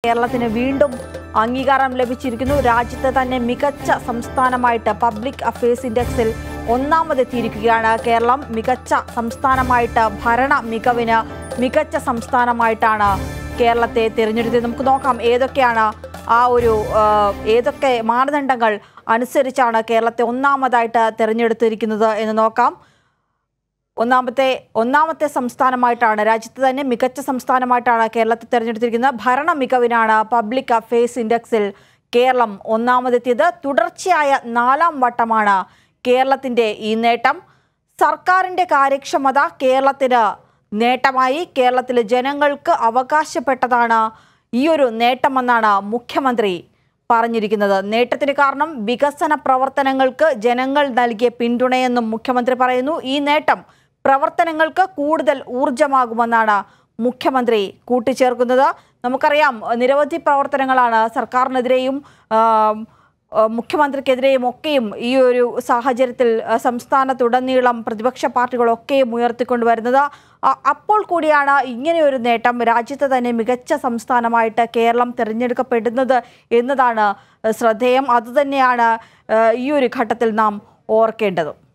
കേരളത്തിന് വീണ്ടും അംഗീകാരം ലഭിച്ചിരിക്കുന്നു രാജ്യത്തെ തന്നെ മികച്ച സംസ്ഥാനമായിട്ട് പബ്ലിക് അഫയേഴ്സ് ഇൻഡെക്സിൽ ഒന്നാമതെത്തിയിരിക്കുകയാണ് കേരളം മികച്ച സംസ്ഥാനമായിട്ട് ഭരണ മികവിന് മികച്ച സംസ്ഥാനമായിട്ടാണ് കേരളത്തെ തിരഞ്ഞെടുത്തത് നമുക്ക് നോക്കാം ഏതൊക്കെയാണ് ആ ഒരു ആ, ഏതൊക്കെ മാനദണ്ഡങ്ങൾ അനുസരിച്ചാണ് കേരളത്തെ ഒന്നാമതായിട്ട് തിരഞ്ഞെടുത്തിരിക്കുന്നത് എന്ന് നോക്കാം ഒന്നാമത്തെ ഒന്നാമത്തെ സംസ്ഥാനമായിട്ടാണ് രാജ്യത്ത് തന്നെ മികച്ച സംസ്ഥാനമായിട്ടാണ് കേരളത്തെ തെരഞ്ഞെടുത്തിരിക്കുന്നത് ഭരണ മികവിനാണ് പബ്ലിക് അഫയേഴ്സ് ഇൻഡെക്സിൽ കേരളം ഒന്നാമതെത്തിയത് തുടർച്ചയായ നാലാം വട്ടമാണ് കേരളത്തിൻ്റെ ഈ നേട്ടം സർക്കാരിൻ്റെ കാര്യക്ഷമത കേരളത്തിന് നേട്ടമായി കേരളത്തിലെ ജനങ്ങൾക്ക് അവകാശപ്പെട്ടതാണ് ഈ ഒരു നേട്ടമെന്നാണ് മുഖ്യമന്ത്രി പറഞ്ഞിരിക്കുന്നത് നേട്ടത്തിന് കാരണം വികസന പ്രവർത്തനങ്ങൾക്ക് ജനങ്ങൾ നൽകിയ പിന്തുണയെന്നും മുഖ്യമന്ത്രി പറയുന്നു ഈ നേട്ടം പ്രവർത്തനങ്ങൾക്ക് കൂടുതൽ ഊർജമാകുമെന്നാണ് മുഖ്യമന്ത്രി കൂട്ടിച്ചേർക്കുന്നത് നമുക്കറിയാം നിരവധി പ്രവർത്തനങ്ങളാണ് സർക്കാരിനെതിരെയും ആം, ആ, മുഖ്യമന്ത്രിക്കെതിരെയും ഒക്കെയും ഈ ഒരു സാഹചര്യത്തിൽ ആ, സംസ്ഥാനത്തുടനീളം പ്രതിപക്ഷ പാർട്ടികളൊക്കെയും ഉയർത്തിക്കൊണ്ടുവരുന്നത് അ- അപ്പോൾ കൂടിയാണ് ഇങ്ങനെയൊരു നേട്ടം രാജ്യത്തെ തന്നെ മികച്ച സംസ്ഥാനമായിട്ട് കേരളം തിരഞ്ഞെടുക്കപ്പെടുന്നത് എന്നതാണ് ശ്രദ്ധേയം അതുതന്നെയാണ് ആ, ഈ ഒരു ഘട്ടത്തിൽ നാം ഓർക്കേണ്ടത്